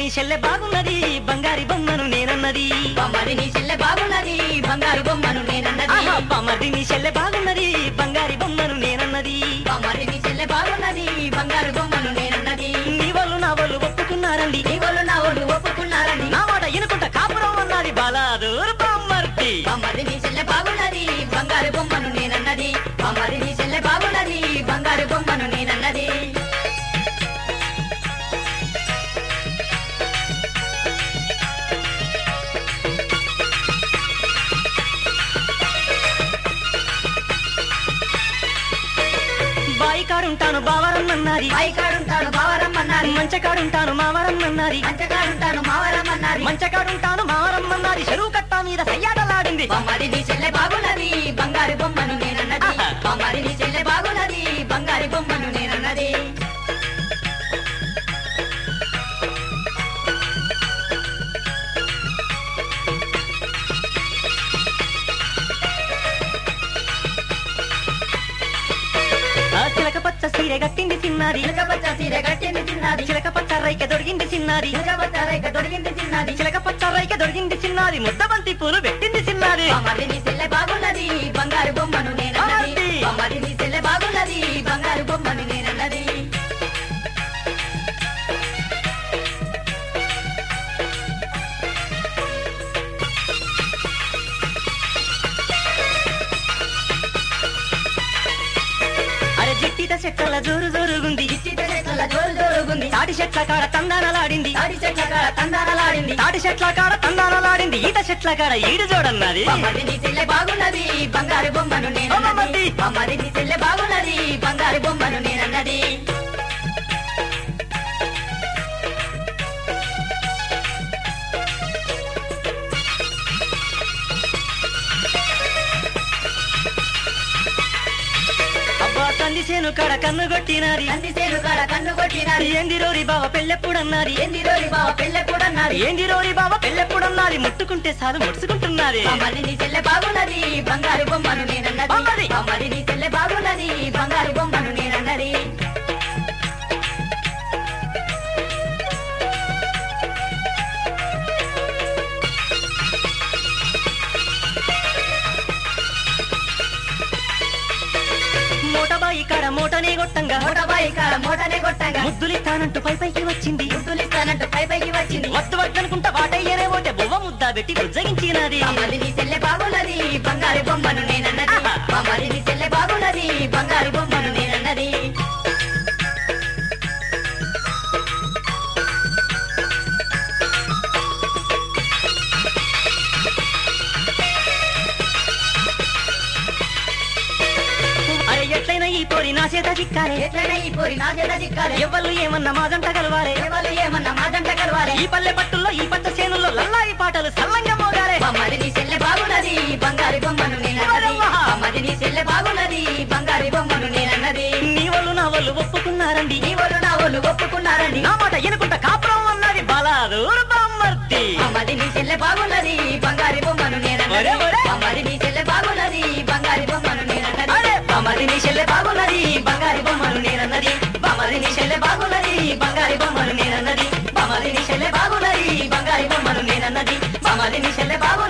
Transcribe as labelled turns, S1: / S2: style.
S1: చెల్లె బాగున్నది బంగారి బొమ్మను నేనన్నది
S2: బొమ్మది నీ చెల్లె బాగున్నది బంగారు బొమ్మను నేనన్నది
S1: ఆహా, బామ్మర్ది నీ చెల్లె బాగున్నది బంగారి బొమ్మను నేనన్నది
S2: బొమ్మది నీ చెల్లె బాగున్నది బంగారు బొమ్మను నేనన్నది
S1: నీ వాళ్ళు నా వాళ్ళు ఒప్పుకున్నారండి
S2: నీ వాళ్ళు నా వాళ్ళు ఒప్పుకున్నారని
S1: నా మాట ఎనుకుంట కాపురం అన్నది బాలాదూర్ బామ్మర్ది
S2: బొమ్మది నీ చెల్లె బాగున్నది బంగారు బొమ్మను నేనన్నది బొమ్మది నీ చెల్లె బాగున్నది బంగారు బొమ్మను నేనన్నది
S1: బాయి కాడుంటాను బావరన్నది
S2: పైకాడుంటాను బావరమ్మన్నది
S1: మంచకాడుంటాను మావరన్నది
S2: మంచకాడుంటాను మావరమ్మన్నది
S1: మంచకాడుంటాను మావరమ్మన్నది చెరువు కట్ట మీద సయ్యాటలాడింది
S2: బొమ్మది నీ చెల్లె బాగున్నది బంగారు బొమ్మను నేనన్నది
S1: ఆహా.
S2: బొమ్మది నీ చెల్లె బాగున్నది బంగారు బొమ్మను నేనన్నది
S1: ఆ చిలక పచ్చ సీర గట్టింది చిన్నది
S2: చిలక పచ్చ చీర కట్టింది చిన్నది
S1: చిలక పచ్చ రైక దొరికింది చిన్నది
S2: చిలక పచ్చ రేఖ తొడిగింది చిన్నది
S1: చిలక పచ్చ రైక దొరికింది చిన్నది ముద్దబంతి పూలు పెట్టింది చిన్నది
S2: బొమ్మది నీ చెల్లె బాగున్నది బంగారు బొమ్మను నేనన్నది
S1: బాగుంది.
S2: బొమ్మది నీ చెల్లె బాగున్నది బంగారు బొమ్మను నేనన్నది
S1: అరే జిట్టిత చెట్ల జోరు జోరుగుంది
S2: చిట్ట చెట్ల జోరు జోరుగుంది
S1: తాటి చెట్ల కాడ తందానలాడింది
S2: తాడి చెట్ల కాడ తందానలాడింది
S1: తాటి చెట్ల కాడ తందానలాడింది ఈత చెట్ల కాడ ఈడు జోడన్నది
S2: బొమ్మది నీ చెల్లె బాగున్నది బంగారు బొమ్మను నేనన్నది
S1: బొమ్మది.
S2: బొమ్మది నీ చెల్లె బాగున్నది బంగారు బొమ్మను నేనన్నది
S1: అబ్బా కంది చేను కాడ కన్ను కొట్టినది
S2: నంది సేను కాడ కన్ను కొట్టినారు
S1: ఏంది రోరి బావ పెళ్ళెప్పుడన్నది
S2: ఏంది రోజు బావ పెళ్ళ కూడా అన్నారు
S1: ఏంది రోరి బావ పెళ్ళెప్పుడన్నది ముట్టుకుంటే చాలు ముడుచుకుంటున్నది
S2: బొమ్మది నీ చెల్లె బాగున్నది బంగారు బొమ్మను నేనన్నది
S1: బొమ్మది.
S2: బొమ్మది నీ చెల్లె బాగున్నది బంగారు బొమ్మను నేనన్నది
S1: మూటబాయి కాడ మూటనే కొట్టంగా
S2: మూటబాయి కాడ మూటనే కొట్టంగా
S1: ముద్దులిస్తానంటూ పై పైకి వచ్చింది
S2: ముద్దులిస్తానంటూ పై పైకి వచ్చింది
S1: వద్దు వద్దనుకుంటా వాటయ్యనే పోతే బువ్వ ముద్ద పెట్టి బుజ్జగించినది
S2: బొమ్మది నీ చెల్లె బాగున్నది బంగారు బొమ్మను నేనన్నది
S1: ఆహా.
S2: బొమ్మది నీ చెల్లె బాగున్నది బంగారు బొమ్మను నేనన్నది
S1: అరే ఎట్లయినా ఈ పోరి నా చేత చిక్కాలే
S2: ఎట్లనే ఈ పోరి నా చేత చిక్కాలి
S1: ఎవ్వళ్ళు ఏమన్నా మాదంట కలవాలే
S2: ఎవరు ఏమన్నా మాదంట కలవాలి
S1: ఈ పల్లె పట్టుల్లో ఈ పట్ట చేనుల్లో లల్లాయి పాటలు సల్లంగా మోగాలే
S2: బొమ్మది నీ చెల్లె బాగున్నది బంగారు బొమ్మను నేనన్నది
S1: అమ్మా.
S2: బొమ్మది నీ చెల్లె బాగున్నది బంగారు బొమ్మను నేనన్నది
S1: నీ వాళ్ళు నా వాళ్ళు ఒప్పుకున్నారండి
S2: నీ వాళ్ళు నా వాళ్ళు ఒప్పుకున్నారండి
S1: నా మాట ఎనుకుంటా కాపురం అన్నది బలాదూరు బామ్మర్ది
S2: బొమ్మది నీ చెల్లె బాగున్నది బంగారు బొమ్మను నేనన్నది
S1: ఒరే, ఒరే.
S2: బొమ్మది నీ చెల్లె బాగున్నది బంగారు బొమ్మను నేనన్నది
S1: అరే బామ్మది నీ చెల్లె బాగున్నది బంగారి బొమ్మను నేనన్నది బామ్మది నీ చెల్లె బాగున్నది బంగారి బొమ్మను నేనన్నది బామ్మది నీ చెల్లె బాగున్నది బంగారి బొమ్మను నేనన్నది బామ్మది నీ చెల్లె బాగున్నది